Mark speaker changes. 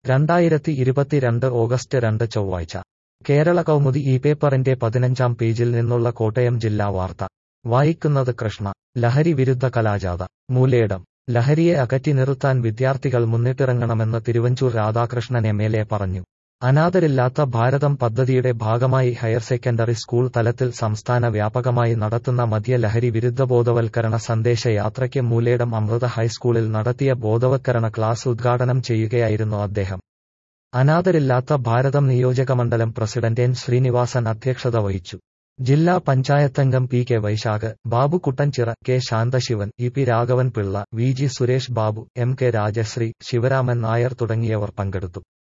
Speaker 1: രണ്ടായിരത്തി ഇരുപത്തിരണ്ട് ഓഗസ്റ്റ് രണ്ട് ചൊവ്വാഴ്ച കേരള കൗമുദി ഈ പേപ്പറിന്റെ പതിനഞ്ചാം പേജിൽ നിന്നുള്ള കോട്ടയം ജില്ലാ വാർത്ത വായിക്കുന്നത് കൃഷ്ണ ലഹരി വിരുദ്ധ കലാജാഥ മൂലേടം ലഹരിയെ അകറ്റി നിർത്താൻ വിദ്യാർത്ഥികൾ മുന്നിട്ടിറങ്ങണമെന്ന് Thiruvanchoor Radhakrishnan M L A പറഞ്ഞു അനാഥരില്ലാത്ത ഭാരതം പദ്ധതിയുടെ ഭാഗമായി ഹയർ സെക്കൻഡറി സ്കൂൾ തലത്തിൽ സംസ്ഥാന വ്യാപകമായി നടത്തുന്ന മദ്യ ലഹരി വിരുദ്ധ ബോധവൽക്കരണ സന്ദേശ യാത്രയ്ക്ക് മൂലേടം അമൃത ഹൈസ്കൂളിൽ നടത്തിയ ബോധവൽക്കരണ ക്ലാസ് ഉദ്ഘാടനം ചെയ്യുകയായിരുന്നു അദ്ദേഹം അനാഥരില്ലാത്ത ഭാരതം നിയോജകമണ്ഡലം പ്രസിഡന്റ് എൻ ശ്രീനിവാസൻ അധ്യക്ഷത വഹിച്ചു ജില്ലാ പഞ്ചായത്തംഗം P K Vaishakh Babu Kuttanchira K Shanthasivan E P Raghavan Pillai V G Suresh Babu M K Rajasree Sivaraman Nair തുടങ്ങിയവർ പങ്കെടുത്തു